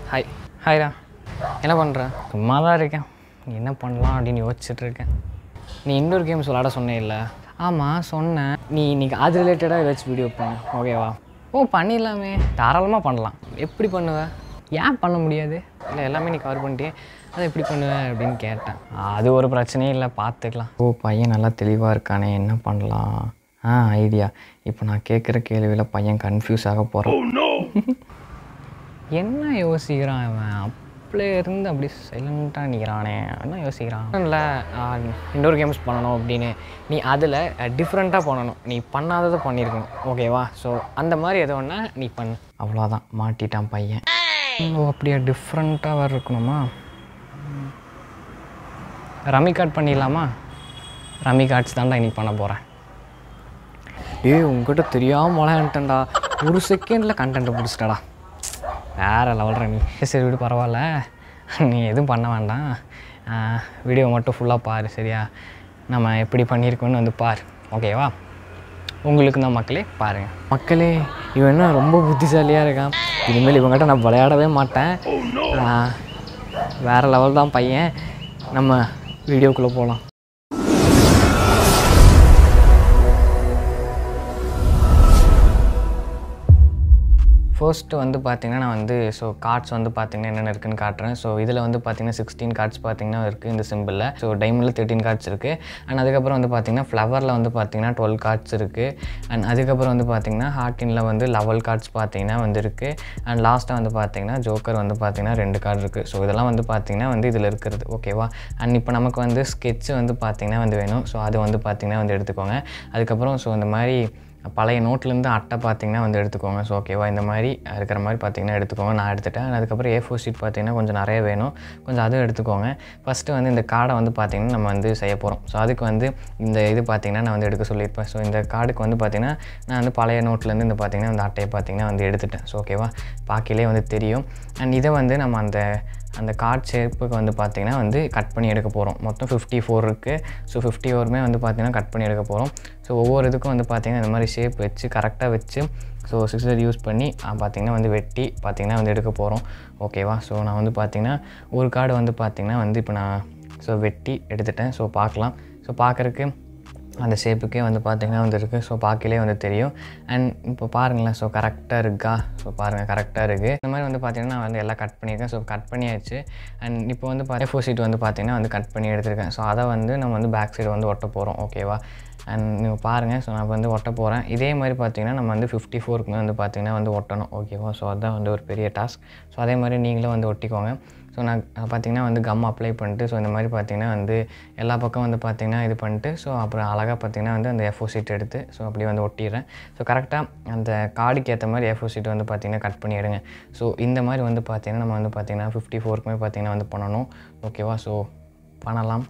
hi ஹாய்டா என்ன பண்ணுற சும்மா தான் இருக்கேன் நீ என்ன பண்ணலாம் அப்படின்னு யோசிச்சுட்டு இருக்கேன் நீ இன்டோர் கேம்ஸ் விளாட சொன்னே இல்லை ஆமாம் சொன்னேன் நீ இன்னைக்கு அது ரிலேட்டடாக ஏதாச்சும் வீடியோ பண்ணு ஓகேவா ஓ பண்ணிடலாமே தாராளமாக பண்ணலாம் எப்படி பண்ணுவ ஏன் பண்ண முடியாது இல்லை எல்லாமே நீ கவர் பண்ணிட்டே அதை எப்படி பண்ணுவ அப்படின்னு கேட்டேன் அது ஒரு பிரச்சனையும் இல்லை பார்த்துக்கலாம் ஓ பையன் நல்லா தெளிவாக இருக்கானே என்ன பண்ணலாம் ஆ ஐடியா இப்போ நான் கேட்குற கேள்வியில் பையன் கன்ஃபியூஸ் ஆக போகிறான் என்ன யோசிக்கிறான் அவன் அப்படியே இருந்து அப்படி சைலண்ட்டாக நிற்கிறானே என்ன யோசிக்கிறான் இல்லை இண்டோர் கேம்ஸ் பண்ணணும் அப்படின்னு நீ அதில் டிஃப்ரெண்ட்டாக பண்ணணும் நீ பண்ணாததை பண்ணியிருக்கணும் ஓகேவா ஸோ அந்த மாதிரி எது ஒன்றா நீ பண்ணு அவ்வளோதான் மாட்டிட்டான் பையன் ஓ அப்படியே டிஃப்ரெண்ட்டாக வேறு இருக்கணுமா ரம்மி கார்ட் பண்ணிடலாமா ரம்மி கார்ட்ஸ் தான்டா இன்னைக்கு பண்ண போகிறேன் ஏய் உங்ககிட்ட தெரியாமல் விளையாண்டா ஒரு செகண்டில் கண்டென்ட்டை பிடிச்சிட்டடா வேறு லெவல்ற நீ சரி விடு பரவாயில்ல நீ எதுவும் பண்ண வேண்டாம் வீடியோ மட்டும் ஃபுல்லாக பாரு சரியா நம்ம எப்படி பண்ணியிருக்கோன்னு வந்து பார் ஓகேவா உங்களுக்கு தான் மக்களே பாருங்கள் மக்களே இவன் என்ன ரொம்ப புத்திசாலியாக இருக்கான் இனிமேல் இவங்ககிட்ட நான் விளையாடவே மாட்டேன் ஆஹ், வேறு லெவல் தான் பையன் நம்ம வீடியோக்குள்ளே போகலாம் ஃபர்ஸ்ட்டு வந்து பார்த்தீங்கன்னா நான் வந்து ஸோ கார்ட்ஸ் வந்து பார்த்தீங்கன்னா என்னென்ன இருக்குன்னு காட்டுறேன் ஸோ இதில் வந்து பார்த்தீங்கன்னா சிக்ஸ்டீன் கார்ட்ஸ் பார்த்தீங்கன்னா இருக்குது இந்த சிம்பிளில் ஸோ டைமண்டில் தேர்ட்டின் கார்ட்ஸ் இருக்குது அண்ட் அதுக்கப்புறம் வந்து பார்த்தீங்கன்னா ஃப்ளவரில் வந்து பார்த்தீங்கன்னா டுவெல் கார்ட்ஸ் இருக்குது அண்ட் அதுக்கப்புறம் வந்து பார்த்தீங்கன்னா ஹார்டினில் வந்து லெவல் கார்ட்ஸ் பார்த்தீங்கன்னா வந்து இருக்குது அண்ட் லாஸ்ட்டாக வந்து பார்த்தீங்கன்னா ஜோக்கர் வந்து பார்த்தீங்கன்னா ரெண்டு கார்டு இருக்குது ஸோ இதெல்லாம் வந்து பார்த்தீங்கன்னா வந்து இதில் இருக்கிறது ஓகேவா அண்ட் இப்போ நமக்கு வந்து ஸ்கெட்ச் வந்து பார்த்தீங்கன்னா வந்து வேணும் ஸோ அது வந்து பார்த்தீங்கன்னா வந்து எடுத்துக்கோங்க அதுக்கப்புறம் ஸோ இந்த மாதிரி பழைய நோட்லேருந்து அட்டை பார்த்தீங்கன்னா வந்து எடுத்துக்கோங்க ஸோ ஓகேவா இந்த மாதிரி இருக்கிற மாதிரி பார்த்தீங்கன்னா எடுத்துக்கோங்க நான் எடுத்துட்டேன் அதுக்கப்புறம் ஏ ஃபோர் ஷீட் பார்த்தீங்கன்னா கொஞ்சம் நிறைய வேணும் கொஞ்சம் அதுவும் எடுத்துக்கோங்க ஃபஸ்ட்டு வந்து இந்த கார்டை வந்து பார்த்தீங்கன்னா நம்ம வந்து செய்ய போகிறோம் ஸோ அதுக்கு வந்து இந்த இது பார்த்தீங்கன்னா நான் வந்து எடுக்க சொல்லியிருப்பேன் ஸோ இந்த கார்டுக்கு வந்து பார்த்தீங்கன்னா நான் வந்து பழைய நோட்லேருந்து இந்த பார்த்தீங்கன்னா இந்த அட்டையை பார்த்தீங்கன்னா வந்து எடுத்துட்டேன் ஸோ ஓகேவா பாக்கிலே வந்து தெரியும் அண்ட் இதை வந்து நம்ம அந்த அந்த கார்ட் ஷேப்புக்கு வந்து பார்த்திங்கன்னா வந்து கட் பண்ணி எடுக்க போகிறோம் மொத்தம் ஃபிஃப்டி ஃபோர் இருக்குது ஸோ ஃபிஃப்டி ஃபோருமே வந்து பார்த்திங்கன்னா கட் பண்ணி எடுக்க போகிறோம் ஸோ ஒவ்வொரு இதுக்கும் வந்து பார்த்திங்கன்னா இந்த மாதிரி ஷேப் வச்சு கரெக்டாக வச்சு ஸோ சிக்ஸர் யூஸ் பண்ணி பார்த்திங்கன்னா வந்து வெட்டி பார்த்திங்கன்னா வந்து எடுக்க போகிறோம் ஓகேவா ஸோ நான் வந்து பார்த்திங்கன்னா ஒரு கார்டு வந்து பார்த்திங்கன்னா வந்து இப்போ நான் ஸோ வெட்டி எடுத்துட்டேன் ஸோ பார்க்கலாம் ஸோ பார்க்குறக்கு அந்த ஷேப்புக்கே வந்து பார்த்திங்கன்னா வந்து இருக்குது ஸோ பார்க்கலே வந்து தெரியும் அண்ட் இப்போ பாருங்களேன் ஸோ கரெக்டாக இருக்கா ஸோ பாருங்கள் கரெக்டாக இருக்குது இந்த மாதிரி வந்து பார்த்திங்கன்னா நான் வந்து எல்லாம் கட் பண்ணியிருக்கேன் ஸோ கட் பண்ணியாச்சு அண்ட் இப்போ வந்து ஃபோர் சீட் வந்து பார்த்திங்கன்னா வந்து கட் பண்ணி எடுத்திருக்கேன் ஸோ அதை வந்து நம்ம வந்து பேக் சைடு வந்து ஒட்ட போகிறோம் ஓகேவா அண்ட் நீங்கள் பாருங்கள் ஸோ நான் வந்து ஒட்ட போகிறேன் இதே மாதிரி பார்த்தீங்கன்னா நம்ம வந்து ஃபிஃப்டி ஃபோருக்குமே வந்து பார்த்திங்கன்னா வந்து ஒட்டணும் ஓகேவா ஸோ அதுதான் வந்து ஒரு பெரிய டாஸ்க் ஸோ அதே மாதிரி நீங்களும் வந்து ஒட்டிக்கோங்க ஸோ நான் பார்த்திங்கன்னா வந்து கம் அப்ளை பண்ணிட்டு ஸோ இந்த மாதிரி பார்த்திங்கன்னா வந்து எல்லா பக்கம் வந்து பார்த்திங்கன்னா இது பண்ணிட்டு ஸோ அப்புறம் அழகாக பார்த்திங்கன்னா வந்து அந்த எஃபோ சீட் எடுத்து ஸோ அப்படியே வந்து ஒட்டிடுறேன் ஸோ கரெக்டாக அந்த கார்டுக்கு ஏற்ற மாதிரி எஃபோ சீட் வந்து பார்த்திங்கன்னா கட் பண்ணி எடுங்க ஸோ இந்த மாதிரி வந்து பார்த்திங்கன்னா நம்ம வந்து பார்த்திங்கன்னா ஃபிஃப்டி ஃபோருக்குமே பார்த்திங்கன்னா வந்து பண்ணணும் ஓகேவா ஸோ பண்ணலாம்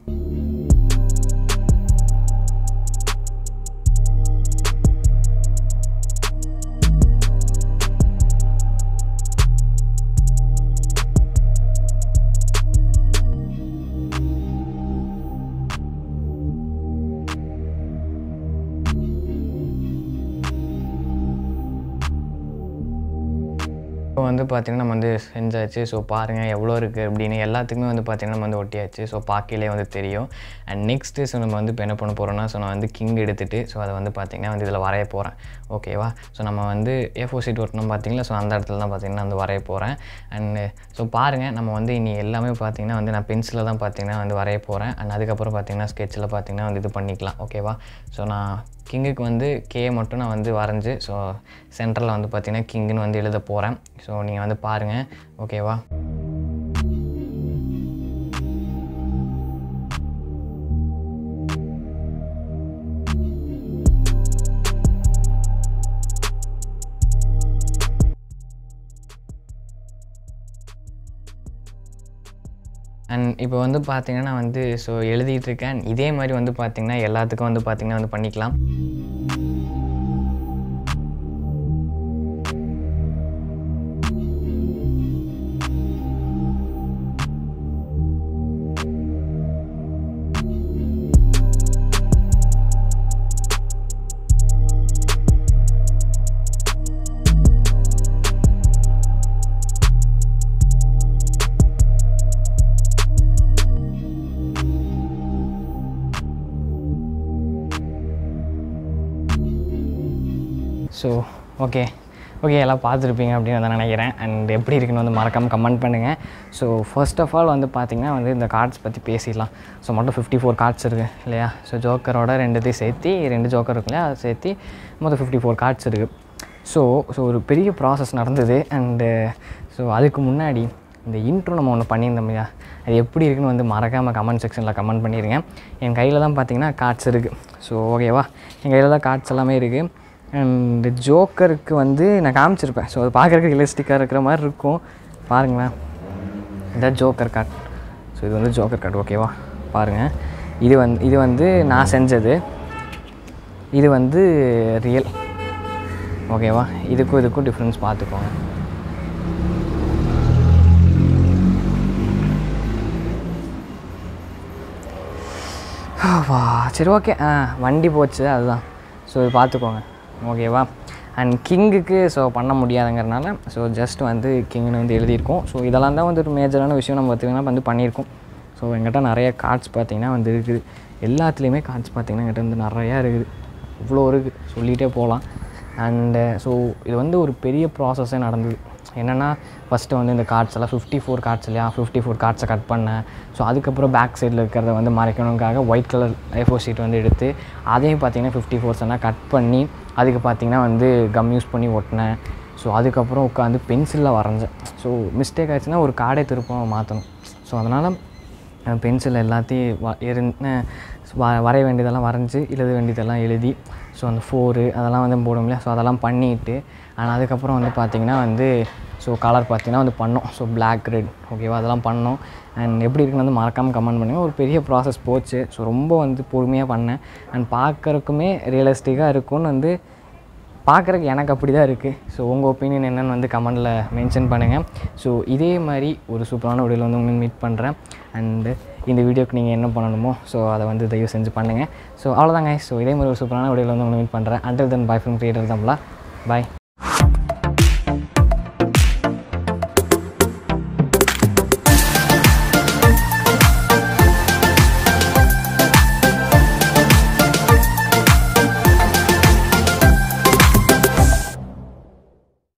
இப்போ வந்து பார்த்திங்கன்னா நம்ம வந்து செஞ்சாச்சு ஸோ பாருங்கள் எவ்வளோ இருக்குது அப்படின்னு எல்லாத்துக்குமே வந்து பார்த்திங்கன்னா நம்ம வந்து ஒட்டியாச்சு ஸோ பார்க்கலே வந்து தெரியும் அண்ட் நெக்ஸ்ட்டு ஸோ நம்ம வந்து இப்போ என்ன பண்ண போகிறோம்னா ஸோ நான் வந்து கிங் எடுத்துகிட்டு ஸோ அதை வந்து பார்த்திங்கன்னா வந்து இதில் வரைய போகிறேன் ஓகேவா ஸோ நம்ம வந்து ஏ ஃபோர் சீட் ஒட்டணும் பார்த்தீங்களா ஸோ அந்த இடத்துல தான் பார்த்திங்கன்னா வந்து வரைய போகிறேன் அண்டு ஸோ பாருங்கள் நம்ம வந்து இனி எல்லாமே பார்த்திங்கன்னா வந்து நான் பென்சிலில் தான் பார்த்திங்கன்னா வந்து வரைய போகிறேன் அண்ட் அதுக்கப்புறம் பார்த்திங்கன்னா ஸ்கெட்சில் பார்த்திங்கன்னா வந்து இது பண்ணிக்கலாம் ஓகேவா ஸோ நான் கிங்குக்கு வந்து கே மட்டும் நான் வந்து வரைஞ்சி ஸோ சென்டரில் வந்து பார்த்திங்கன்னா கிங்குன்னு வந்து எழுத போகிறேன் ஸோ நீங்கள் வந்து பாருங்கள் ஓகேவா அண்ட் இப்போ வந்து பார்த்தீங்கன்னா நான் வந்து ஸோ எழுதிட்டு இருக்கேன் இதே மாதிரி வந்து பார்த்தீங்கன்னா எல்லாத்துக்கும் வந்து பார்த்தீங்கன்னா வந்து பண்ணிக்கலாம் ஸோ ஓகே ஓகே எல்லாம் பார்த்துருப்பீங்க அப்படின்னு வந்து நினைக்கிறேன் அண்ட் எப்படி இருக்குன்னு வந்து மறக்காமல் கமெண்ட் பண்ணுங்கள் ஸோ ஃபர்ஸ்ட் ஆஃப் ஆல் வந்து பார்த்திங்கன்னா வந்து இந்த கார்ட்ஸ் பற்றி பேசிடலாம் ஸோ மொத்தம் ஃபிஃப்டி ஃபோர் கார்ட்ஸ் இருக்குது இல்லையா ஸோ ஜோக்கரோட ரெண்டுத்தையும் சேர்த்து ரெண்டு ஜோக்கர் இருக்கு இல்லையா அதை சேர்த்து மொத்தம் ஃபிஃப்டி ஃபோர் கார்ட்ஸ் இருக்குது ஸோ ஸோ ஒரு பெரிய ப்ராசஸ் நடந்தது அண்டு ஸோ அதுக்கு முன்னாடி இந்த இன்ட்ரோ நம்ம ஒன்று பண்ணியிருந்தோம் இல்லையா அது எப்படி இருக்குன்னு வந்து மறக்காமல் கமெண்ட் செக்ஷனில் கமெண்ட் பண்ணிடுங்க என் கையில் தான் பார்த்தீங்கன்னா கார்ட்ஸ் இருக்குது ஸோ ஓகேவா என் கையில் தான் கார்ட்ஸ் எல்லாமே இருக்குது அண்ட் ஜோக்கருக்கு வந்து நான் காமிச்சிருப்பேன் ஸோ அது பார்க்குறதுக்கு ரியலிஸ்டிக்காக இருக்கிற மாதிரி இருக்கும் பாருங்களேன் இதான் ஜோக்கர் கார்ட் ஸோ இது வந்து ஜோக்கர் கார்டு ஓகேவா பாருங்கள் இது வந்து இது வந்து நான் செஞ்சது இது வந்து ரியல் ஓகேவா இதுக்கும் இதுக்கும் டிஃப்ரென்ஸ் பார்த்துக்கோங்க வா சரி ஓகே ஆ வண்டி போச்சு அதுதான் ஸோ இது பார்த்துக்கோங்க ஓகேவா அண்ட் கிங்குக்கு ஸோ பண்ண முடியாதுங்கிறனால ஸோ ஜஸ்ட் வந்து கிங்னு வந்து எழுதியிருக்கோம் ஸோ இதெல்லாம் தான் வந்து ஒரு மேஜரான விஷயம் நம்ம பார்த்திங்கன்னா வந்து பண்ணியிருக்கோம் ஸோ எங்கிட்ட நிறைய கார்ட்ஸ் பார்த்திங்கன்னா வந்து இருக்குது எல்லாத்துலேயுமே கார்ட்ஸ் பார்த்திங்கன்னா எங்கிட்ட வந்து நிறையா இருக்குது இவ்வளோ இருக்குது சொல்லிகிட்டே போகலாம் அண்டு ஸோ இது வந்து ஒரு பெரிய ப்ராசஸே நடந்தது என்னென்னா ஃபஸ்ட்டு வந்து இந்த கார்ட்ஸ் எல்லாம் ஃபிஃப்டி ஃபோர் கார்ட்ஸ் இல்லையா ஃபிஃப்டி ஃபோர் கார்ட்ஸை கட் பண்ணேன் ஸோ அதுக்கப்புறம் பேக் சைடில் இருக்கிறத வந்து மறைக்கணுங்காக ஒயிட் கலர் ஏஃபோர் ஷீட் வந்து எடுத்து அதையும் பார்த்தீங்கன்னா ஃபிஃப்டி ஃபோர்ஸ் எல்லாம் கட் பண்ணி அதுக்கு பார்த்தீங்கன்னா வந்து கம் யூஸ் பண்ணி ஒட்டினேன் ஸோ அதுக்கப்புறம் உட்காந்து பென்சிலில் வரைஞ்சேன் ஸோ மிஸ்டேக் ஆச்சுன்னா ஒரு கார்டே திருப்பம் மாற்றணும் ஸோ அதனால் பென்சில் எல்லாத்தையும் வ இருந்த வ வரைய வேண்டியதெல்லாம் வரைஞ்சி எழுத வேண்டியதெல்லாம் எழுதி ஸோ அந்த ஃபோரு அதெல்லாம் வந்து போடும் இல்லையா ஸோ அதெல்லாம் பண்ணிவிட்டு ஆனால் அதுக்கப்புறம் வந்து பார்த்திங்கன்னா வந்து ஸோ கலர் பார்த்திங்கன்னா வந்து பண்ணோம் ஸோ பிளாக் ரெட் ஓகேவா அதெல்லாம் பண்ணோம் அண்ட் எப்படி இருக்குன்னு வந்து மறக்காமல் கமெண்ட் பண்ணுங்கள் ஒரு பெரிய ப்ராசஸ் போச்சு ஸோ ரொம்ப வந்து பொறுமையாக பண்ணேன் அண்ட் பார்க்குறக்குமே ரியலிஸ்டிக்காக இருக்கும்னு வந்து பார்க்குறக்கு எனக்கு அப்படி தான் இருக்குது ஸோ உங்கள் ஒப்பீனியன் என்னென்னு வந்து கமெண்டில் மென்ஷன் பண்ணுங்கள் ஸோ இதே மாதிரி ஒரு சூப்பரான வீடியோவில் வந்து உங்களுக்கு மீட் பண்ணுறேன் அண்டு இந்த வீடியோக்கு நீங்கள் என்ன பண்ணணுமோ ஸோ அதை வந்து தயவு செஞ்சு பண்ணுங்கள் ஸோ அவ்வளோதாங்க ஸோ இதே மாதிரி ஒரு சூப்பரான வீடியோவில் வந்து உங்களுக்கு மீட் பண்ணுறேன் until then bye from creator தம்லா பாய்